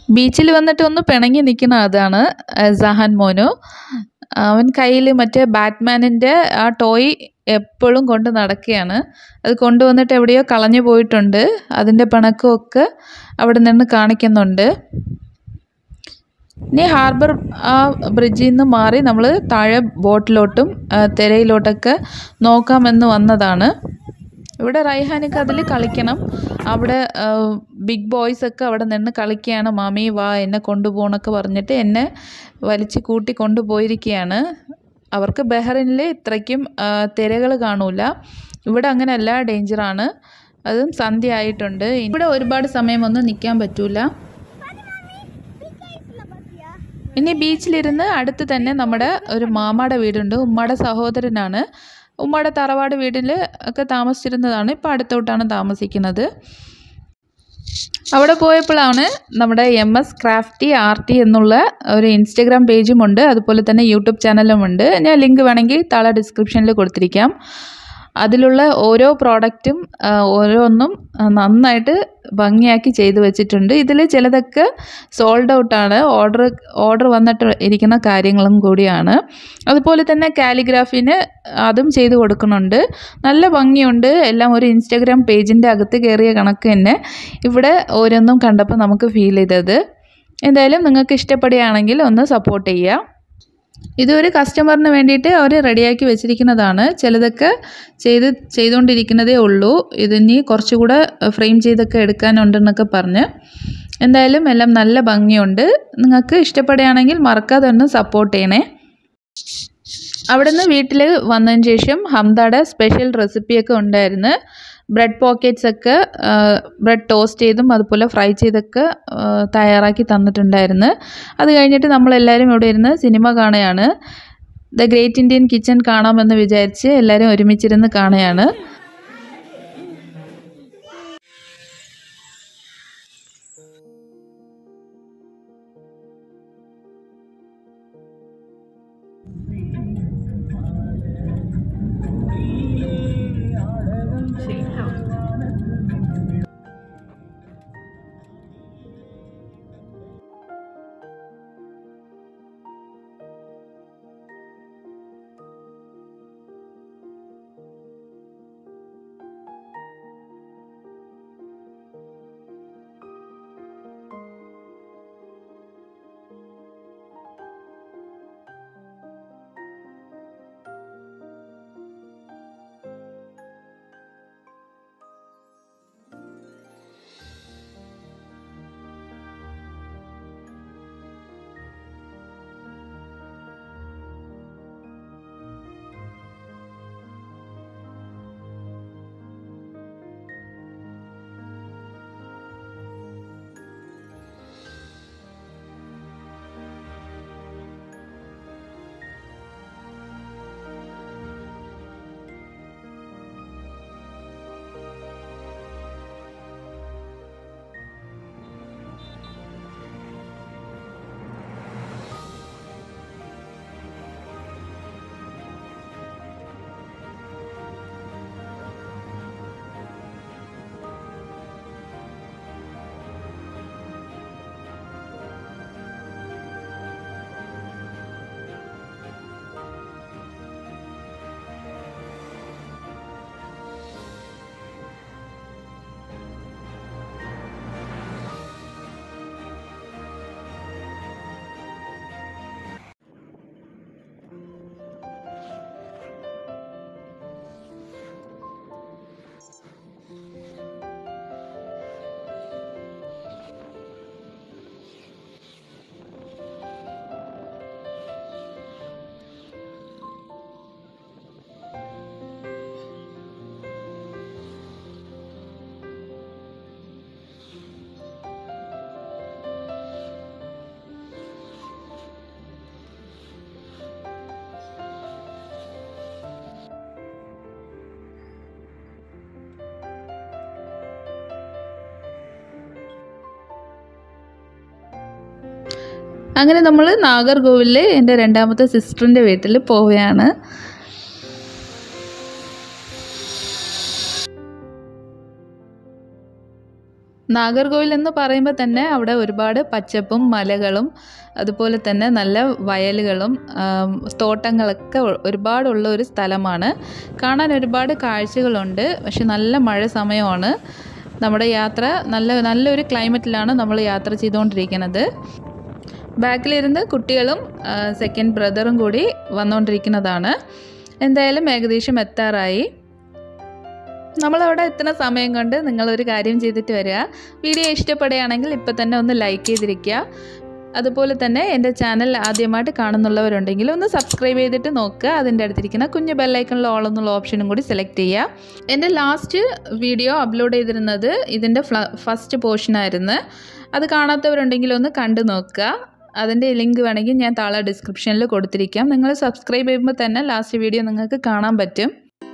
ബീച്ചിൽ വന്നിട്ട് ഒന്ന് പിണങ്ങി നിൽക്കുന്ന അതാണ് ഏഹ് സഹാൻ മോനു അവൻ കയ്യിൽ മറ്റേ ബാറ്റ്മാനിൻ്റെ ആ ടോയ് എപ്പോഴും കൊണ്ട് നടക്കുകയാണ് അത് കൊണ്ടുവന്നിട്ട് എവിടെയോ കളഞ്ഞു പോയിട്ടുണ്ട് അതിൻ്റെ പിണക്കമൊക്കെ അവിടെ നിന്ന് കാണിക്കുന്നുണ്ട് ഇനി ഹാർബർ ആ ബ്രിഡ്ജിൽ നിന്ന് മാറി നമ്മൾ താഴെ ബോട്ടിലോട്ടും ആ, തിരയിലോട്ടൊക്കെ നോക്കാമെന്ന് വന്നതാണ് ഇവിടെ റൈഹാനൊക്കെ അതിൽ കളിക്കണം അവിടെ ആ, ബിഗ് ബോയ്സ് ഒക്കെ അവിടെ നിന്ന് കളിക്കുകയാണ് മാമി വാ എന്നെ കൊണ്ടുപോകണൊക്കെ പറഞ്ഞിട്ട് എന്നെ വലിച്ച് കൂട്ടി കൊണ്ടുപോയിരിക്കുകയാണ് അവർക്ക് ബഹ്റിനിൽ ഇത്രയ്ക്കും തിരകൾ കാണൂല ഇവിടെ അങ്ങനെയല്ല ഡേഞ്ചറാണ് അതും സന്ധ്യ ആയിട്ടുണ്ട് ഇവിടെ ഒരുപാട് സമയമൊന്നും നിൽക്കാൻ പറ്റൂല ഇനി ബീച്ചിലിരുന്ന് അടുത്ത് തന്നെ നമ്മുടെ ഒരു മാമാടെ വീടുണ്ട് ഉമ്മയുടെ സഹോദരനാണ് ഉമ്മയുടെ തറവാട് വീട്ടിൽ ഒക്കെ താമസിച്ചിരുന്നതാണ് ഇപ്പോൾ അടുത്തോട്ടാണ് താമസിക്കുന്നത് അവിടെ പോയപ്പോഴാണ് നമ്മുടെ എം എസ് ക്രാഫ്റ്റി ആർട്ടി എന്നുള്ള ഒരു ഇൻസ്റ്റഗ്രാം പേജും ഉണ്ട് അതുപോലെ തന്നെ യൂട്യൂബ് ചാനലും ഉണ്ട് ഞാൻ ലിങ്ക് വേണമെങ്കിൽ താഴെ ഡിസ്ക്രിപ്ഷനിൽ കൊടുത്തിരിക്കാം അതിലുള്ള ഓരോ പ്രോഡക്റ്റും ആ, ഓരോന്നും ആ, നന്നായിട്ട് ഭംഗിയാക്കി ചെയ്തു വെച്ചിട്ടുണ്ട് ഇതിൽ ചിലതൊക്കെ സോൾഡ് ഔട്ടാണ് ഓർഡർ ഓർഡർ വന്നിട്ട് ഇരിക്കുന്ന കാര്യങ്ങളും കൂടിയാണ് അതുപോലെ തന്നെ കാലിഗ്രാഫിന് അതും ചെയ്തു കൊടുക്കുന്നുണ്ട് നല്ല ഭംഗിയുണ്ട് എല്ലാം ഒരു ഇൻസ്റ്റാഗ്രാം പേജിൻ്റെ അകത്ത് കയറിയ കണക്ക് തന്നെ ഇവിടെ ഓരോന്നും കണ്ടപ്പോൾ നമുക്ക് ഫീൽ ചെയ്തത് എന്തായാലും നിങ്ങൾക്ക് ഇഷ്ടപ്പെടുകയാണെങ്കിൽ ഒന്ന് സപ്പോർട്ട് ചെയ്യുക ഇതൊരു കസ്റ്റമറിന് വേണ്ടിയിട്ട് അവർ റെഡിയാക്കി വെച്ചിരിക്കുന്നതാണ് ചിലതൊക്കെ ചെയ്ത് ചെയ്തുകൊണ്ടിരിക്കുന്നതേ ഉള്ളൂ ഇതിനി കുറച്ചുകൂടെ ഫ്രെയിം ചെയ്തൊക്കെ എടുക്കാനുണ്ടെന്നൊക്കെ പറഞ്ഞ് എന്തായാലും എല്ലാം നല്ല ഭംഗിയുണ്ട് നിങ്ങൾക്ക് ഇഷ്ടപ്പെടുകയാണെങ്കിൽ മറക്കാതെ ഒന്ന് സപ്പോർട്ട് ചെയ്യണേ അവിടുന്ന് വീട്ടിൽ വന്നതിന് ശേഷം ഹംദയുടെ സ്പെഷ്യൽ റെസിപ്പിയൊക്കെ ഉണ്ടായിരുന്നു ബ്രെഡ് പോക്കറ്റ്സ് ഒക്കെ ബ്രെഡ് ടോസ്റ്റ് ചെയ്തും അതുപോലെ ഫ്രൈ ചെയ്തൊക്കെ ആ, തയ്യാറാക്കി തന്നിട്ടുണ്ടായിരുന്നു അത് കഴിഞ്ഞിട്ട് നമ്മളെല്ലാവരും ഇവിടെ ഇരുന്ന് സിനിമ കാണുകയാണ് ദ ഗ്രേറ്റ് ഇന്ത്യൻ കിച്ചൺ കാണാമെന്ന് വിചാരിച്ച് എല്ലാവരും ഒരുമിച്ചിരുന്ന് കാണുകയാണ് അങ്ങനെ നമ്മൾ നാഗർകോവിലിൽ എൻ്റെ രണ്ടാമത്തെ സിസ്റ്ററിൻ്റെ വീട്ടിൽ പോവുകയാണ് നാഗർകോവിൽ എന്ന് പറയുമ്പോൾ തന്നെ അവിടെ ഒരുപാട് പച്ചപ്പും മലകളും അതുപോലെ തന്നെ നല്ല വയലുകളും ആം, തോട്ടങ്ങളൊക്കെ ഒ- ഒരുപാടുള്ള ഒരു സ്ഥലമാണ് കാണാൻ ഒരുപാട് കാഴ്ചകളുണ്ട് പക്ഷെ നല്ല മഴ സമയമാണ് നമ്മുടെ യാത്ര നല്ല നല്ലൊരു ക്ലൈമറ്റിലാണ് നമ്മൾ യാത്ര ചെയ്തുകൊണ്ടിരിക്കുന്നത് ബാക്കിലിരുന്ന് കുട്ടികളും സെക്കൻഡ് ബ്രദറും കൂടി വന്നുകൊണ്ടിരിക്കുന്നതാണ് എന്തായാലും ഏകദേശം എത്താറായി നമ്മളവിടെ എത്തുന്ന സമയം കൊണ്ട് നിങ്ങളൊരു കാര്യം ചെയ്തിട്ട് വരിക വീഡിയോ ഇഷ്ടപ്പെടുകയാണെങ്കിൽ ഇപ്പം തന്നെ ഒന്ന് ലൈക്ക് ചെയ്തിരിക്കുക അതുപോലെ തന്നെ എൻ്റെ ചാനൽ ആദ്യമായിട്ട് കാണുന്നുള്ളവരുണ്ടെങ്കിൽ ഒന്ന് സബ്സ്ക്രൈബ് ചെയ്തിട്ട് നോക്കുക അതിൻ്റെ അടുത്തിരിക്കുന്ന കുഞ്ഞ് ബെല്ലൈക്കണിൽ ഓൾ എന്നുള്ള ഓപ്ഷനും കൂടി സെലക്ട് ചെയ്യുക എൻ്റെ ലാസ്റ്റ് വീഡിയോ അപ്ലോഡ് ചെയ്തിരുന്നത് ഇതിൻ്റെ ഫസ്റ്റ് പോർഷനായിരുന്നു അത് കാണാത്തവരുണ്ടെങ്കിൽ ഒന്ന് കണ്ടു നോക്കുക അതിൻ്റെ ലിങ്ക് വേണമെങ്കിൽ ഞാൻ താഴെ ഡിസ്ക്രിപ്ഷനിൽ കൊടുത്തിരിക്കാം നിങ്ങൾ സബ്സ്ക്രൈബ് ചെയ്യുമ്പോൾ തന്നെ ലാസ്റ്റ് വീഡിയോ നിങ്ങൾക്ക് കാണാൻ പറ്റും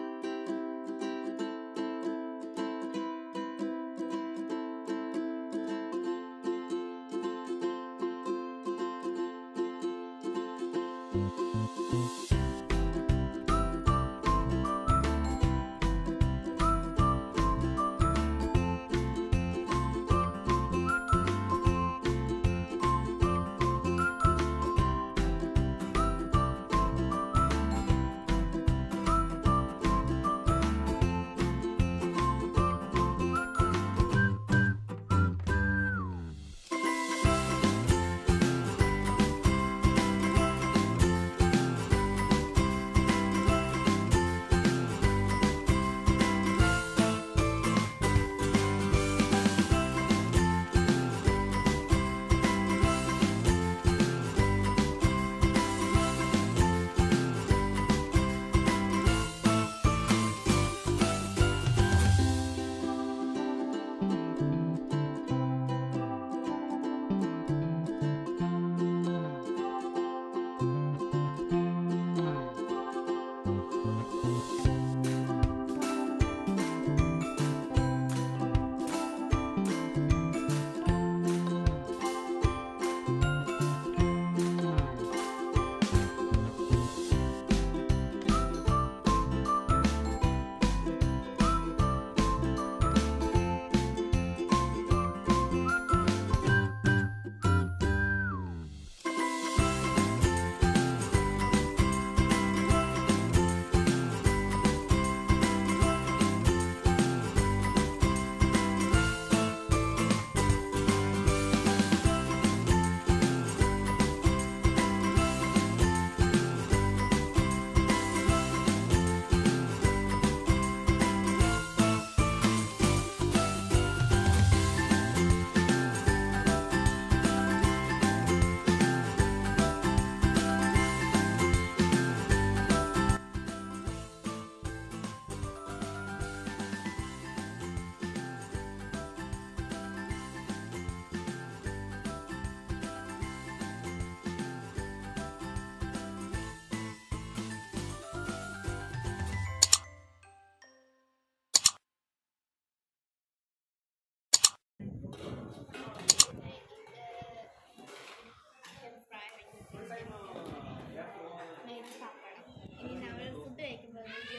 ഇത് പപ്പടം ഇനി നമ്മൾ ഫുഡ് കഴിക്കുമ്പോൾ വീഡിയോ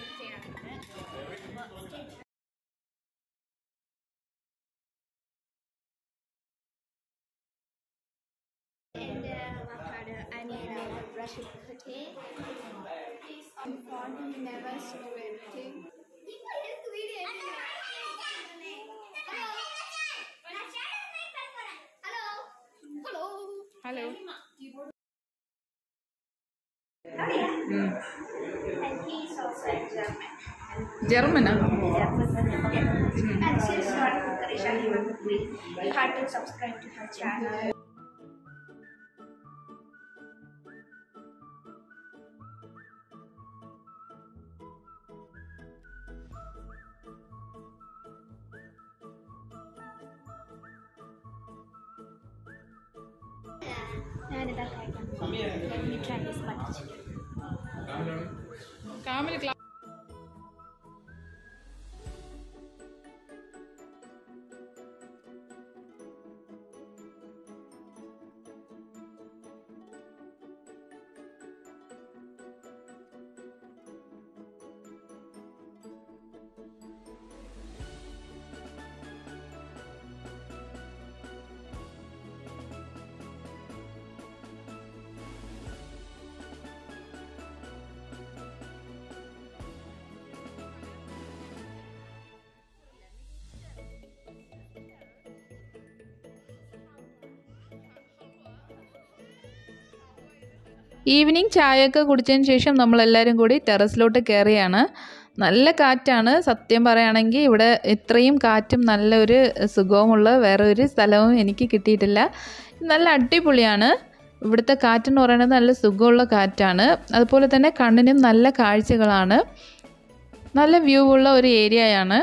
ചെയ്യാറുണ്ട് എൻ്റെ മക്കളുടെ അനിയനാണ് Rashid Kutty never show anything. Hello. Hello And he's also in German. ജർമ്മനാ And she's not Karisha Himaguri. You have to subscribe to her channel. ഞാനിതാ കഴിക്കാം Let me try this butter chicken. Kamil ക്ലാ ഈവനിങ് ചായയൊക്കെ കുടിച്ചതിന് ശേഷം നമ്മളെല്ലാവരും കൂടി ടെറസിലോട്ട് കയറിയാണ് നല്ല കാറ്റാണ് സത്യം പറയുകയാണെങ്കിൽ ഇവിടെ ഇത്രയും കാറ്റും നല്ലൊരു സുഖവുമുള്ള വേറെ ഒരു സ്ഥലവും എനിക്ക് കിട്ടിയിട്ടില്ല നല്ല അടിപൊളിയാണ് ഇവിടുത്തെ കാറ്റെന്ന് പറയുന്നത് നല്ല സുഖമുള്ള കാറ്റാണ് അതുപോലെ തന്നെ കണ്ണിനും നല്ല കാഴ്ചകളാണ് നല്ല വ്യൂ ഉള്ള ഒരു ഏരിയയാണ്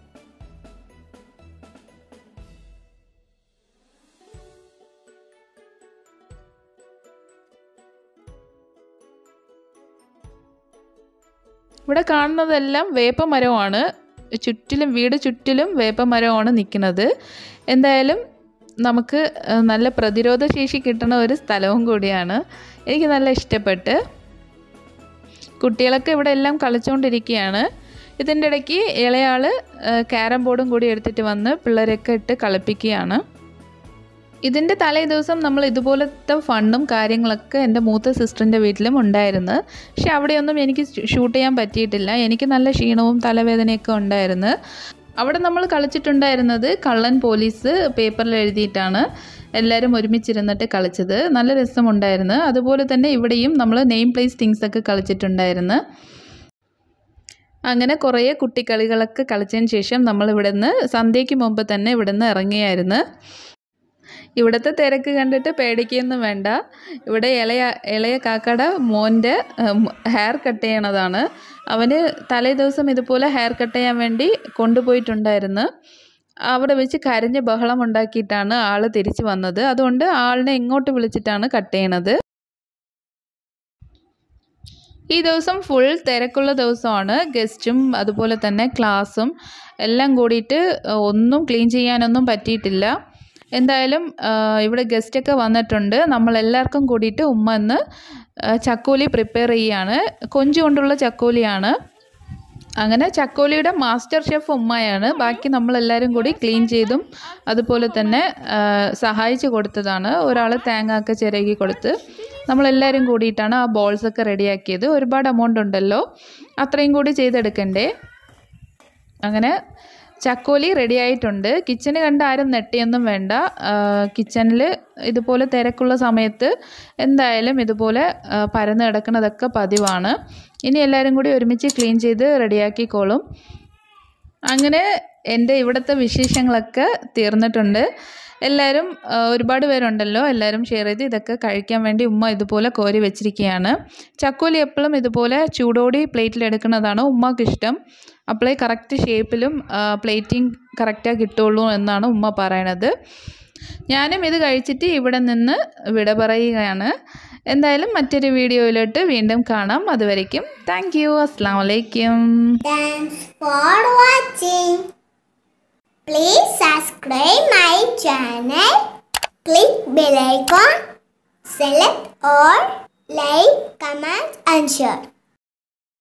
ഇവിടെ കാണുന്നതെല്ലാം വേപ്പമരമാണ് ചുറ്റിലും വീട് ചുറ്റിലും വേപ്പമരമാണ് നിൽക്കുന്നത് എന്തായാലും നമുക്ക് ഏഹ്, നല്ല പ്രതിരോധ ശേഷി കിട്ടുന്ന ഒരു സ്ഥലവും കൂടിയാണ് എനിക്ക് നല്ല ഇഷ്ടപ്പെട്ട് കുട്ടികളൊക്കെ ഇവിടെ എല്ലാം കളിച്ചുകൊണ്ടിരിക്കുകയാണ് ഇതിൻ്റെ ഇടയ്ക്ക് ഇളയാൾ ക്യാരം ബോർഡും കൂടി എടുത്തിട്ട് വന്ന് പിള്ളേരൊക്കെ ഇട്ട് കളിപ്പിക്കുകയാണ് ഇതിൻ്റെ തലേ ദിവസം നമ്മൾ ഇതുപോലത്തെ ഫണ്ണും കാര്യങ്ങളൊക്കെ എൻ്റെ മൂത്ത സിസ്റ്ററിൻ്റെ വീട്ടിലും ഉണ്ടായിരുന്നു പക്ഷെ അവിടെയൊന്നും എനിക്ക് ഷൂട്ട് ചെയ്യാൻ പറ്റിയിട്ടില്ല എനിക്ക് നല്ല ക്ഷീണവും തലവേദനയൊക്കെ ഉണ്ടായിരുന്നു അവിടെ നമ്മൾ കളിച്ചിട്ടുണ്ടായിരുന്നത് കള്ളൻ പോലീസ് പേപ്പറിൽ എഴുതിയിട്ടാണ് എല്ലാവരും ഒരുമിച്ചിരുന്നിട്ട് കളിച്ചത് നല്ല രസമുണ്ടായിരുന്നു അതുപോലെ തന്നെ ഇവിടെയും നമ്മൾ നെയിം പ്ലേസ് തിങ്സ് ഒക്കെ കളിച്ചിട്ടുണ്ടായിരുന്നു അങ്ങനെ കുറേ കുട്ടിക്കളികളൊക്കെ കളിച്ചതിന് ശേഷം നമ്മൾ ഇവിടുന്ന് സന്ധ്യയ്ക്ക് മുമ്പ് തന്നെ ഇവിടുന്ന് ഇറങ്ങിയായിരുന്നു ഇവിടുത്തെ തിരക്ക് കണ്ടിട്ട് പേടിക്കുകയൊന്നും വേണ്ട ഇവിടെ ഇളയ ഇളയ കാക്കയുടെ മോൻ്റെ ഹെയർ കട്ട് ചെയ്യണതാണ് അവന് തലേ ദിവസം ഇതുപോലെ ഹെയർ കട്ട് ചെയ്യാൻ വേണ്ടി കൊണ്ടുപോയിട്ടുണ്ടായിരുന്നു അവിടെ വെച്ച് കരഞ്ഞ് ബഹളം ഉണ്ടാക്കിയിട്ടാണ് ആൾ തിരിച്ചു വന്നത് അതുകൊണ്ട് ആളിനെ ഇങ്ങോട്ട് വിളിച്ചിട്ടാണ് കട്ട് ചെയ്യണത് ഈ ദിവസം ഫുൾ തിരക്കുള്ള ദിവസമാണ് ഗസ്റ്റും അതുപോലെ തന്നെ ക്ലാസ്സും എല്ലാം കൂടിയിട്ട് ഒന്നും ക്ലീൻ ചെയ്യാനൊന്നും പറ്റിയിട്ടില്ല എന്തായാലും ആ, ഇവിടെ ഗസ്റ്റൊക്കെ വന്നിട്ടുണ്ട് നമ്മളെല്ലാവർക്കും കൂടിയിട്ട് ഉമ്മ ഇന്ന് ആ, ചക്കോലി പ്രിപ്പയർ ചെയ്യുകയാണ് കൊഞ്ച് കൊണ്ടുള്ള ചക്കോലിയാണ് അങ്ങനെ ചക്കോലിയുടെ മാസ്റ്റർ ഷെഫ് ഉമ്മയാണ് ബാക്കി നമ്മളെല്ലാവരും കൂടി ക്ലീൻ ചെയ്തും അതുപോലെ തന്നെ ആ, സഹായിച്ചു കൊടുത്തതാണ് ഒരാൾ തേങ്ങ ഒക്കെ ചിരകി കൊടുത്ത് നമ്മളെല്ലാവരും കൂടിയിട്ടാണ് ആ ബോൾസ് ഒക്കെ റെഡിയാക്കിയത് ഒരുപാട് എമൗണ്ട് ഉണ്ടല്ലോ അത്രയും കൂടി ചെയ്തെടുക്കണ്ടേ അങ്ങനെ ചക്കോലി റെഡി ആയിട്ടുണ്ട് കിച്ചന് കണ്ട് ആരും നെട്ടിയൊന്നും വേണ്ട കിച്ചണിൽ ഇതുപോലെ തിരക്കുള്ള സമയത്ത് എന്തായാലും ഇതുപോലെ ആ, പരന്ന് കിടക്കുന്നതൊക്കെ പതിവാണ് ഇനി എല്ലാവരും കൂടി ഒരുമിച്ച് ക്ലീൻ ചെയ്ത് റെഡിയാക്കിക്കോളും അങ്ങനെ എൻ്റെ ഇവിടുത്തെ വിശേഷങ്ങളൊക്കെ തീർന്നിട്ടുണ്ട് എല്ലാവരും ആ, ഒരുപാട് പേരുണ്ടല്ലോ എല്ലാവരും ഷെയർ ചെയ്ത് ഇതൊക്കെ കഴിക്കാൻ വേണ്ടി ഉമ്മ ഇതുപോലെ കോരി വെച്ചിരിക്കുകയാണ് ചക്കോലി എപ്പോഴും ഇതുപോലെ ചൂടോടി പ്ലേറ്റിൽ എടുക്കുന്നതാണ് ഉമ്മക്ക് ഇഷ്ടം അപ്പോഴേ കറക്റ്റ് ഷേപ്പിലും പ്ലേറ്റിംഗ് കറക്റ്റാಗಿ കിട്ടുള്ളൂ എന്നാണ് ഉമ്മ പറയണത് ഞാനും ഇത് കഴിച്ചിട്ട് ഇവിടെ നിന്ന് വിട പറയുകയാണ് എന്തായാലും മറ്റൊരു വീഡിയോയിലോട്ട് വീണ്ടും കാണാം അതുവരയ്ക്കും താങ്ക് യു അസ്സാം വലൈക്കും Thanks for watching. Please subscribe my channel. Click bell icon. Select all, like, comment and share.